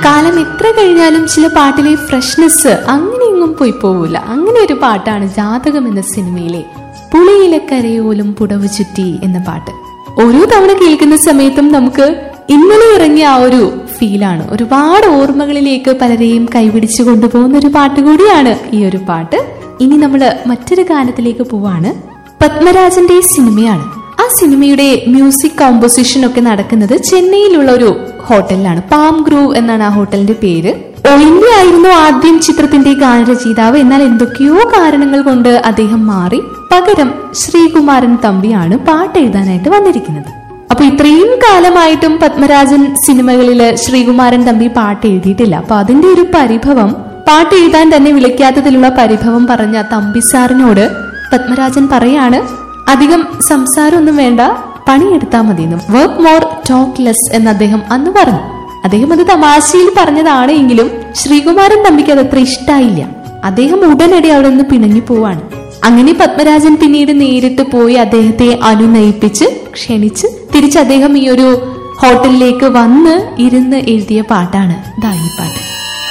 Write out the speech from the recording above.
കാലം എത്ര കഴിഞ്ഞാലും ചില പാട്ടിലെ ഫ്രഷ്നെസ് അങ്ങനെയൊന്നും പോയി പോവില്ല അങ്ങനെ ഒരു പാട്ടാണ് ജാതകം എന്ന സിനിമയിലെ പുളിയിലെ കരയോലും പുടവ് ചുറ്റി എന്ന പാട്ട് ഓരോ തവണ കേൾക്കുന്ന സമയത്തും നമുക്ക് ഇന്നലെ ഇറങ്ങിയ ആ ഒരു ഫീലാണ് ഒരുപാട് ഓർമ്മകളിലേക്ക് പലരെയും കൈപിടിച്ചു കൊണ്ടുപോകുന്ന ഒരു പാട്ട് കൂടിയാണ് ഈ ഒരു പാട്ട് ഇനി നമ്മൾ മറ്റൊരു ഗാനത്തിലേക്ക് പോവാണ് പത്മരാജന്റെ സിനിമയാണ് ആ സിനിമയുടെ മ്യൂസിക് കോമ്പോസിഷൻ ഒക്കെ നടക്കുന്നത് ചെന്നൈയിലുള്ള ഒരു ഹോട്ടലിലാണ് പാം ഗ്രൂവ് എന്നാണ് ആ ഹോട്ടലിന്റെ പേര് ഒളിമ്പ്യ ആയിരുന്നു ആദ്യം ചിത്രത്തിന്റെ ഗാനരചയിതാവ് എന്നാൽ എന്തൊക്കെയോ കാരണങ്ങൾ കൊണ്ട് അദ്ദേഹം മാറി പകരം ശ്രീകുമാരൻ തമ്പിയാണ് പാട്ട് എഴുതാനായിട്ട് വന്നിരിക്കുന്നത് അപ്പൊ ഇത്രയും കാലമായിട്ടും പത്മരാജൻ സിനിമകളില് ശ്രീകുമാരൻ തമ്പി പാട്ട് എഴുതിയിട്ടില്ല അപ്പൊ അതിന്റെ ഒരു പരിഭവം പാട്ട് എഴുതാൻ തന്നെ വിളിക്കാത്തതിലുള്ള പരിഭവം പറഞ്ഞ തമ്പി സാറിനോട് പത്മരാജൻ പറയാണ് അധികം സംസാരമൊന്നും വേണ്ട പണിയെടുത്താൽ മതിയെന്നും വർക്ക് മോർ ടോക്ക് ലെസ് എന്ന് അദ്ദേഹം അന്ന് പറഞ്ഞു അദ്ദേഹം അത് തമാശയിൽ പറഞ്ഞതാണ് എങ്കിലും ശ്രീകുമാരൻ തമ്പിക്ക് അത് അത്ര ഇഷ്ടായില്ല അദ്ദേഹം ഉടനടി അവിടെ നിന്ന് പിണങ്ങി പോവാണ് അങ്ങനെ പത്മരാജൻ പിന്നീട് നേരിട്ട് പോയി അദ്ദേഹത്തെ അനുനയിപ്പിച്ച് ക്ഷണിച്ച് തിരിച്ച് അദ്ദേഹം ഈ ഒരു ഹോട്ടലിലേക്ക് വന്ന് ഇരുന്ന് എഴുതിയ പാട്ടാണ് ദാ ഈ പാട്ട്